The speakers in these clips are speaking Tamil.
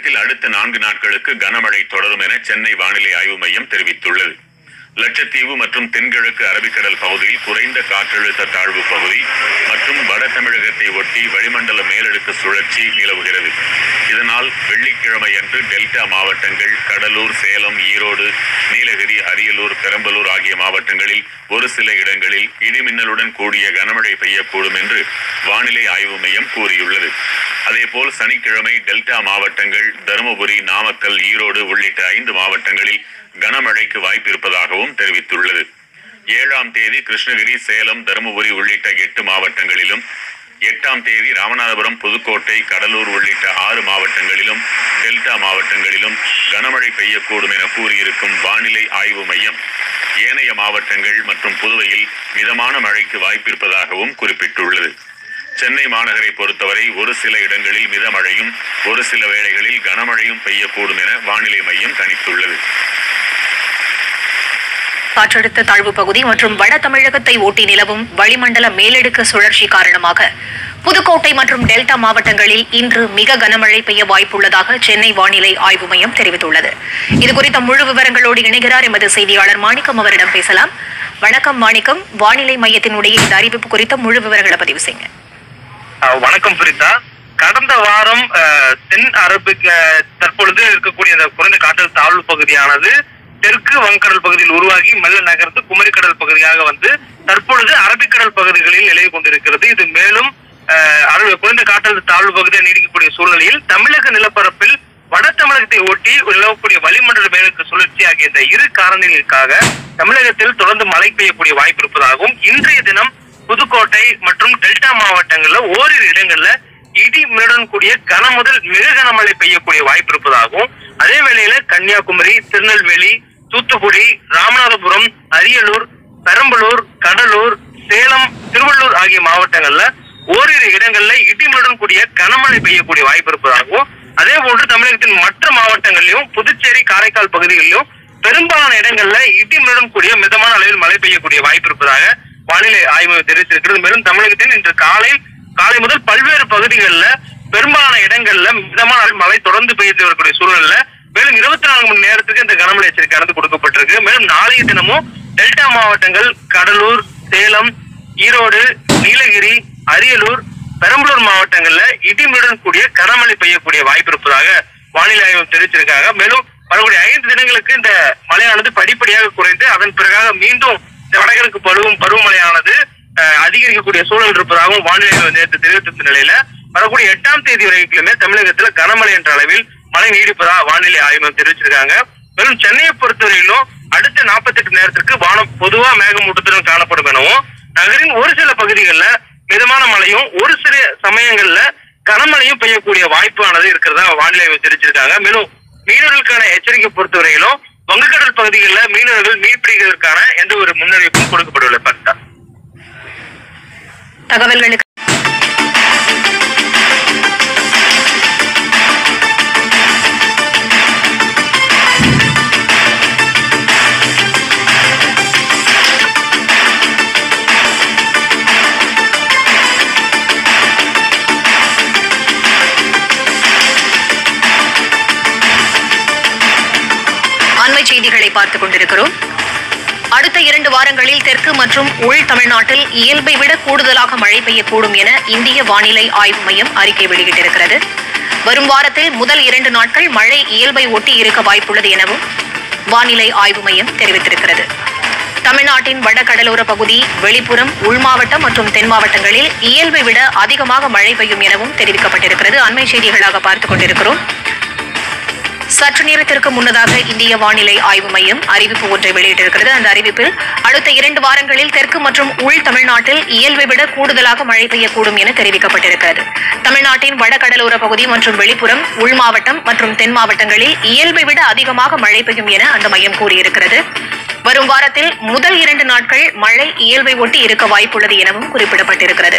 தமிழகத்தில் அடுத்த நான்கு நாட்களுக்கு கனமழை தொடரும் என சென்னை வானிலை ஆய்வு மையம் தெரிவித்துள்ளது லட்சத்தீவு மற்றும் தென்கிழக்கு அரபிக்கடல் பகுதியில் குறைந்த காற்றழுத்த தாழ்வு பகுதி மற்றும் வட தமிழகத்தை ஒட்டி வளிமண்டல மேலடுக்கு சுழற்சி நிலவுகிறது இதனால் வெள்ளிக்கிழமை அன்று டெல்டா மாவட்டங்கள் கடலூர் சேலம் ஈரோடு நீலகிரி அரியலூர் பெரம்பலூர் ஆகிய மாவட்டங்களில் ஒரு சில இடங்களில் இடிமின்னலுடன் கூடிய கனமழை பெய்யக்கூடும் என்று வானிலை ஆய்வு மையம் கூறியுள்ளது அதேபோல் சனிக்கிழமை டெல்டா மாவட்டங்கள் தருமபுரி நாமக்கல் ஈரோடு உள்ளிட்ட ஐந்து மாவட்டங்களில் கனமழைக்கு வாய்ப்பு இருப்பதாகவும் தெரிவித்துள்ளது ஏழாம் தேதி கிருஷ்ணகிரி சேலம் தருமபுரி உள்ளிட்ட எட்டு மாவட்டங்களிலும் எட்டாம் தேதி ராமநாதபுரம் புதுக்கோட்டை கடலூர் உள்ளிட்ட ஆறு மாவட்டங்களிலும் டெல்டா மாவட்டங்களிலும் கனமழை பெய்யக்கூடும் என கூறியிருக்கும் வானிலை ஆய்வு மையம் ஏனைய மாவட்டங்கள் மற்றும் புதுவையில் மிதமான மழைக்கு வாய்ப்பிருப்பதாகவும் குறிப்பிட்டுள்ளது சென்னை மாநகரை பொறுத்தவரை ஒரு சில இடங்களில் மிதமழையும் ஒரு சில வேளைகளில் கனமழையும் பெய்யக்கூடும் என வானிலை மையம் கணித்துள்ளது காற்றழுத்த தாழ்வு பகுதி மற்றும் வட தமிழகத்தை ஒட்டி நிலவும் வளிமண்டல மேலடுக்கு சுழற்சி காரணமாக புதுக்கோட்டை மற்றும் டெல்டா மாவட்டங்களில் இன்று மிக கனமழை பெய்ய வாய்ப்புள்ளதாக சென்னை வானிலை ஆய்வு மையம் தெரிவித்துள்ளது இதுகுறித்த முழு விவரங்களோடு இணைகிறார் எமது செய்தியாளர் மாணிக்கம் அவரிடம் பேசலாம் வணக்கம் மாணிக்கம் வானிலை மையத்தினுடைய இந்த அறிவிப்பு குறித்த முழு விவரங்களை பதிவு செய்யுங்க அஹ் வணக்கம் பிரிதா கடந்த வாரம் அஹ், தென் அரபிக் அஹ், தற்பொழுது இருக்கக்கூடிய இந்த குறைந்த காற்றல் தாழ்வு பகுதியானது தெற்கு வங்கடல் பகுதியில் உருவாகி மெல்ல நகர்ந்து குமரிக்கடல் பகுதியாக வந்து தற்பொழுது அரபிக்கடல் பகுதிகளில் நிலை கொண்டிருக்கிறது இது மேலும் அஹ், அரபி- குறைந்த காற்றழுத்த தாழ்வு பகுதியாக நீடிக்கக்கூடிய சூழ்நிலையில் தமிழக நிலப்பரப்பில் வட தமிழகத்தை ஒட்டி நிலவக்கூடிய வளிமண்டல மேற்கு சுழற்சி ஆகிய இந்த இரு காரணிகளுக்காக தமிழகத்தில் தொடர்ந்து மழை பெய்யக்கூடிய வாய்ப்பு இருப்பதாகவும் இன்றைய தினம் புதுக்கோட்டை மற்றும் டெல்டா மாவட்டங்கள்ல ஓரிரு இடங்கள்ல இடி மின்னுடன் கூடிய கன முதல் மிக கனமழை பெய்யக்கூடிய வாய்ப்பு இருப்பதாகவும் அதே வேளையில கன்னியாகுமரி திருநெல்வேலி தூத்துக்குடி ராமநாதபுரம் அரியலூர் பெரம்பலூர் கடலூர் சேலம் திருவள்ளூர் ஆகிய மாவட்டங்கள்ல ஓரிரு இடங்கள்ல இடிமுடன் கூடிய கனமழை பெய்யக்கூடிய வாய்ப்பு இருப்பதாகவும் அதே போன்று தமிழகத்தின் மற்ற மாவட்டங்களிலும் புதுச்சேரி காரைக்கால் பகுதிகளிலும் பெரும்பாலான இடங்கள்ல இடிமுடன் கூடிய மிதமான அளவில் மழை பெய்யக்கூடிய வாய்ப்பு இருப்பதாக வானிலை ஆய்வு தெரிவித்திருக்கிறது மேலும் தமிழகத்தின் இன்று காலை காலை முதல் பல்வேறு பகுதிகளில் பெரும்பாலான இடங்கள்ல மிதமான அளவில் மழை தொடர்ந்து பெய்து வரக்கூடிய சூழ்நிலை மேலும் இருபத்தி நான்கு மணி நேரத்துக்கு இந்த கனமழை எச்சரிக்கையானது கொடுக்கப்பட்டிருக்கு மேலும் நாளைய தினமும் டெல்டா மாவட்டங்கள் கடலூர் சேலம் ஈரோடு நீலகிரி அரியலூர் பெரம்பலூர் மாவட்டங்கள்ல இடிமுடன் கூடிய கனமழை பெய்யக்கூடிய வாய்ப்பு இருப்பதாக வானிலை ஆய்வு தெரிவிச்சிருக்காங்க மேலும் வரக்கூடிய ஐந்து தினங்களுக்கு இந்த மழையானது படிப்படியாக குறைந்து அதன் பிறகாக மீண்டும் இந்த வடகிழக்கு பருவம் பருவமழையானது அஹ், அதிகரிக்கக்கூடிய சூழல் இருப்பதாகவும் வானிலை ஆய்வு நேற்று தெரிவித்த நிலையில வரக்கூடிய எட்டாம் தேதி வரைக்குமே தமிழகத்துல கனமழை என்ற அளவில் மழை நீடிப்பதாக வானிலை ஆய்வு மையம் தெரிவிச்சிருக்காங்க மேலும் சென்னையை பொறுத்தவரையிலும் அடுத்த 48 நேரத்திற்கு வானம் பொதுவா மேகமூட்டத்துடன் காணப்படும் எனவும் நகரின் ஒரு சில பகுதிகளில் மிதமான மழையும் ஒரு சில சமயங்கள்ல கனமழையும் பெய்யக்கூடிய வாய்ப்பானது இருக்கிறதா வானிலை ஆய்வு தெரிவிச்சிருக்காங்க மேலும் மீனவர்களுக்கான எச்சரிக்கை பொறுத்தவரையிலும் வங்கக்கடல் பகுதிகளில் மீனவர்கள் மீன் பிடிக்கிறதுக்கான எந்த ஒரு முன்னறிவிப்பும் கொடுக்கப்படவில்லை பார்த்தா தகவல்களுக்கு அண்மை செய்திகளை பார்த்துக் கொண்டிருக்கிறோம் அடுத்த இரண்டு வாரங்களில் தெற்கு மற்றும் உள் தமிழ்நாட்டில் இயல்பை விட கூடுதலாக மழை பெய்யக்கூடும் என இந்திய வானிலை ஆய்வு மையம் அறிக்கை வெளியிட்டிருக்கிறது வரும் வாரத்தில் முதல் இரண்டு நாட்கள் மழை இயல்பை ஒட்டி இருக்க வாய்ப்புள்ளது எனவும் வானிலை ஆய்வு மையம் தெரிவித்திருக்கிறது தமிழ்நாட்டின் வட கடலோர பகுதி வெளிப்புறம் உள் மாவட்டம் மற்றும் தென் மாவட்டங்களில் இயல்பை விட அதிகமாக மழை பெய்யும் எனவும் தெரிவிக்கப்பட்டிருக்கிறது அண்மை செய்திகளாக பார்த்துக் கொண்டிருக்கிறோம் சற்று நேரத்திற்கு முன்னதாக இந்திய வானிலை ஆய்வு மையம் அறிவிப்பு ஒன்றை வெளியிட்டிருக்கிறது அந்த அறிவிப்பில் அடுத்த இரண்டு வாரங்களில் தெற்கு மற்றும் உள் தமிழ்நாட்டில் இயல்பை விட கூடுதலாக மழை பெய்யக்கூடும் என தெரிவிக்கப்பட்டிருக்கிறது தமிழ்நாட்டின் வட கடலோர பகுதி மற்றும் வெளிப்புறம் உள் மாவட்டம் மற்றும் தென் மாவட்டங்களில் இயல்பை விட அதிகமாக மழை பெய்யும் என அந்த மையம் கூறியிருக்கிறது வரும் வாரத்தில் முதல் இரண்டு நாட்கள் மழை இயல்பை ஒட்டி இருக்க வாய்ப்புள்ளது எனவும் குறிப்பிடப்பட்டிருக்கிறது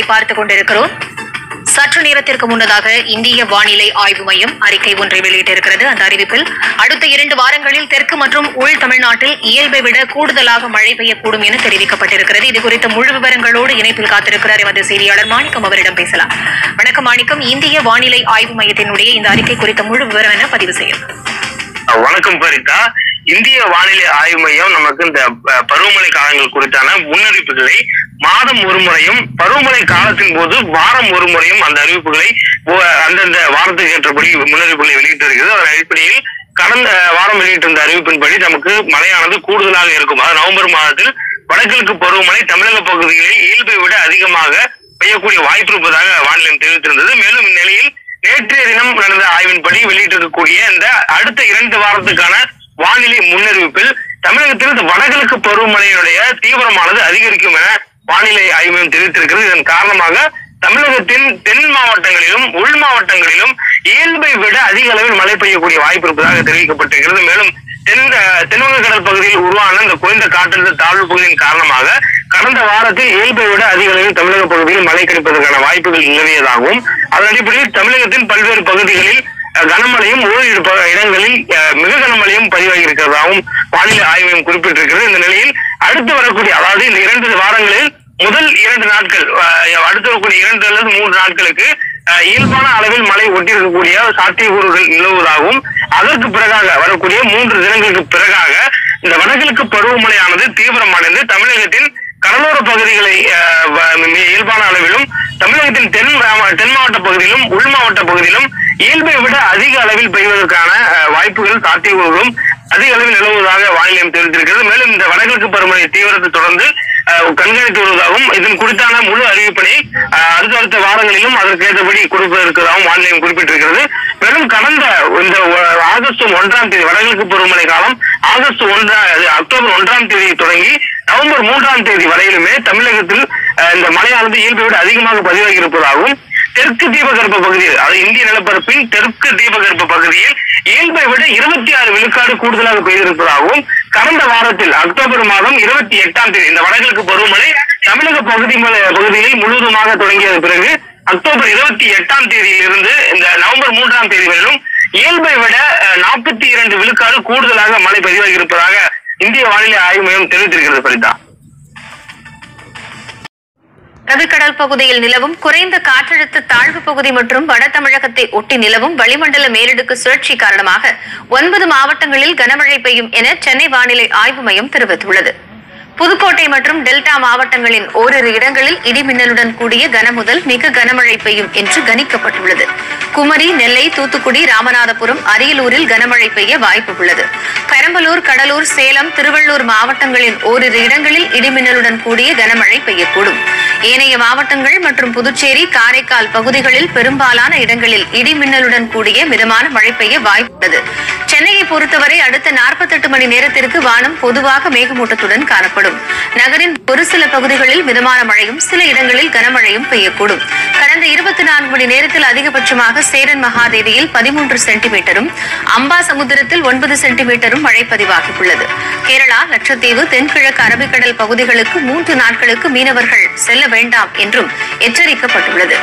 பார்த்துக் கொண்டிருக்கிறோம் சற்று நேரத்திற்கு முன்னதாக இந்திய வானிலை ஆய்வு மையம் அறிக்கை ஒன்றை வெளியிட்டிருக்கிறது அந்த அறிவிப்பில் அடுத்த இரண்டு வாரங்களில் தெற்கு மற்றும் உள் தமிழ்நாட்டில் இயல்பை விட கூடுதலாக மழை பெய்யக்கூடும் என தெரிவிக்கப்பட்டிருக்கிறது இது குறித்த முழு விவரங்களோடு இணைப்பில் காத்திருக்கிறார் எமது செய்தியாளர் மாணிக்கம் அவரிடம் பேசலாம் வணக்கம் மாணிக்கம் இந்திய வானிலை ஆய்வு மையத்தினுடைய இந்த அறிக்கை குறித்த முழு விவரம் என பதிவு செய்யும் வணக்கம் பரிதா இந்திய வானிலை ஆய்வு மையம் நமக்கு இந்த அஹ், பருவமழை காலங்கள் குறித்தான முன்னறிவிப்புகளை மாதம் ஒரு முறையும் பருவமழை காலத்தின் போது வாரம் ஒரு முறையும் அந்த அறிவிப்புகளை ஒ- அந்தந்த வாரத்துக்கு ஏற்றபடி முன்னறிவிப்புகளை வெளியிட்டு இருக்கிறது அதன் அடிப்படையில் கடந்த வாரம் வெளியிட்டிருந்த அறிவிப்பின்படி நமக்கு மழையானது கூடுதலாக இருக்கும் அதாவது நவம்பர் மாதத்தில் வடகிழக்கு பருவமழை தமிழக பகுதிகளில் இயல்பை விட அதிகமாக பெய்யக்கூடிய வாய்ப்பு இருப்பதாக வானிலை தெரிவித்திருந்தது மேலும் இந்நிலையில் நேற்றைய தினம் நடந்த ஆய்வின்படி வெளியிட்டிருக்கக்கூடிய இந்த அடுத்த இரண்டு வாரத்துக்கான வானிலை முன்னறிவிப்பில் தமிழகத்தில் இந்த வடகிழக்கு பருவமழையினுடைய தீவிரமானது அதிகரிக்கும் என வானிலை ஆய்வு மையம் தெரிவித்திருக்கிறது இதன் காரணமாக தமிழகத்தின் தென் மாவட்டங்களிலும் உள் மாவட்டங்களிலும் இயல்பை விட அதிக அளவில் மழை பெய்யக்கூடிய வாய்ப்பு இருப்பதாக தெரிவிக்கப்பட்டிருக்கிறது மேலும் தென் அஹ், தென்வங்க கடல் பகுதியில் உருவான இந்த குறைந்த காற்றழுத்த தாழ்வு பகுதியின் காரணமாக கடந்த வாரத்தில் இயல்பை விட அதிக அளவில் தமிழக பகுதியில் மழை கிடைப்பதற்கான வாய்ப்புகள் நிலவியதாகவும் அதன் அடிப்படையில் தமிழகத்தின் பல்வேறு பகுதிகளில் அஹ், கனமழையும் ஓரிரு ப- இடங்களில் அஹ், மிக கனமழையும் பதிவாகி இருக்கிறதாகவும் வானிலை ஆய்வு மையம் குறிப்பிட்டிருக்கிறது இந்த நிலையில் அடுத்து வரக்கூடிய அதாவது இந்த இரண்டு வாரங்களில் முதல் இரண்டு நாட்கள் அஹ், அடுத்து வரக்கூடிய இரண்டு அல்லது மூன்று நாட்களுக்கு அஹ், இயல்பான அளவில் மழை ஒட்டியிருக்கக்கூடிய சாத்தியக்கூறுகள் நிலவுவதாகவும் அதற்கு பிறகாக வரக்கூடிய மூன்று தினங்களுக்கு பிறகாக இந்த வடகிழக்கு பருவமழையானது தீவிரமடைந்து தமிழகத்தின் கடலோர பகுதிகளை அஹ், வ- மிக இயல்பான அளவிலும் தமிழகத்தின் தென் மாவ- தென் மாவட்ட பகுதியிலும் உள் மாவட்ட பகுதியிலும் இயல்பை விட அதிக அளவில் பெய்வதற்கான அஹ், வாய்ப்புகள் சாத்தியக்கூறுகளும் அதிக அளவில் நிலவுவதாக வானிலை மையம் தெரிவித்திருக்கிறது மேலும் இந்த வடகிழக்கு பருவமழை தீவிரத்தை தொடர்ந்து அஹ், கண்காணித்து வருவதாகவும் இதன் குறித்தான முழு அறிவிப்பினை அஹ், அடுத்தடுத்த வாரங்களிலும் அதற்கு ஏற்றபடி கொடுக்க இருக்கிறதாகவும் வானிலை மையம் குறிப்பிட்டிருக்கிறது மேலும் கடந்த இந்த ஒ- ஆகஸ்ட் ஒன்றாம் தேதி வடகிழக்கு பருவமழை காலம் ஆகஸ்ட் ஒன்றாம் அது அக்டோபர் ஒன்றாம் தேதி தொடங்கி நவம்பர் மூன்றாம் தேதி வரையிலுமே தமிழகத்தில் அஹ், இந்த மழையானது இயல்பை விட அதிகமாக பதிவாகி இருப்பதாகவும் தெற்கு தீபகற்ப பகுதியில் அதாவது இந்திய நிலப்பரப்பின் தெற்கு தீபகற்ப பகுதியில் இயல்பை விட இருபத்தி ஆறு விழுக்காடு கூடுதலாக பெய்திருப்பதாகவும் கடந்த வாரத்தில் அக்டோபர் மாதம் இருபத்தி எட்டாம் தேதி இந்த வடகிழக்கு பருவமழை தமிழக பகுதி மலை- பகுதியில் முழுவதுமாக தொடங்கியது பிறகு அக்டோபர் இருபத்தி எட்டாம் தேதியிலிருந்து இந்த நவம்பர் மூன்றாம் தேதி வரையிலும் இயல்பை விட நாற்பத்தி இரண்டு விழுக்காடு கூடுதலாக மழை பதிவாகி இருப்பதாக இந்திய வானிலை ஆய்வு மையம் தெரிவித்திருக்கிறது பரிதா அரபிக்கடல் பகுதியில் நிலவும் குறைந்த காற்றழுத்த தாழ்வு பகுதி மற்றும் வட தமிழகத்தை ஒட்டி நிலவும் வளிமண்டல மேலடுக்கு சுழற்சி காரணமாக ஒன்பது மாவட்டங்களில் கனமழை பெய்யும் என சென்னை வானிலை ஆய்வு மையம் தெரிவித்துள்ளது புதுக்கோட்டை மற்றும் டெல்டா மாவட்டங்களின் ஓரிரு இடங்களில் இடிமின்னலுடன் கூடிய கனமுதல் மிக கனமழை பெய்யும் என்று கணிக்கப்பட்டுள்ளது குமரி நெல்லை தூத்துக்குடி ராமநாதபுரம் அரியலூரில் கனமழை பெய்ய வாய்ப்பு உள்ளது பெரம்பலூர் கடலூர் சேலம் திருவள்ளூர் மாவட்டங்களின் ஓரிரு இடங்களில் இடிமின்னலுடன் கூடிய கனமழை பெய்யக்கூடும் ஏனைய மாவட்டங்கள் மற்றும் புதுச்சேரி காரைக்கால் பகுதிகளில் பெரும்பாலான இடங்களில் இடிமின்னலுடன் கூடிய மிதமான மழை பெய்ய வாய்ப்புள்ளது சென்னையை பொறுத்தவரை அடுத்த 48 மணி நேரத்திற்கு வானம் பொதுவாக மேகமூட்டத்துடன் காணப்படும் நகரின் ஒரு சில பகுதிகளில் மிதமான மழையும் சில இடங்களில் கனமழையும் பெய்யக்கூடும் கடந்த இருபத்தி நான்கு மணி நேரத்தில் அதிகபட்சமாக சேரன் மகாதேவியில் பதிமூன்று சென்டிமீட்டரும் அம்பா சமுத்திரத்தில் ஒன்பது சென்டிமீட்டரும் மழை பதிவாகியுள்ளது கேரளா லட்சத்தீவு தென்கிழக்கு அரபிக்கடல் பகுதிகளுக்கு மூன்று நாட்களுக்கு மீனவர்கள் செல்ல வேண்டாம் என்றும் எச்சரிக்கப்பட்டுள்ளது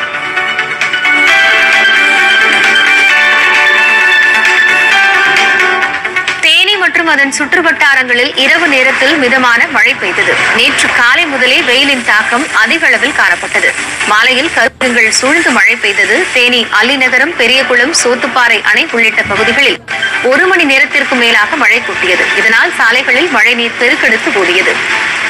தேனி மற்றும் அதன் சுற்றுவட்டாரங்களில் இரவு நேரத்தில் மிதமான மழை பெய்தது நேற்று காலை முதலே வெயிலின் தாக்கம் அதிக அளவில் காணப்பட்டது மாலையில் கருங்கல் சூழ்ந்து மழை பெய்தது தேனி அல்லிநகரம் பெரியகுளம் சோத்துப்பாறை அணை உள்ளிட்ட பகுதிகளில் ஒரு மணி நேரத்திற்கு மேலாக மழை கொட்டியது இதனால் சாலைகளில் மழைநீர் பெருக்கெடுத்து ஓடியது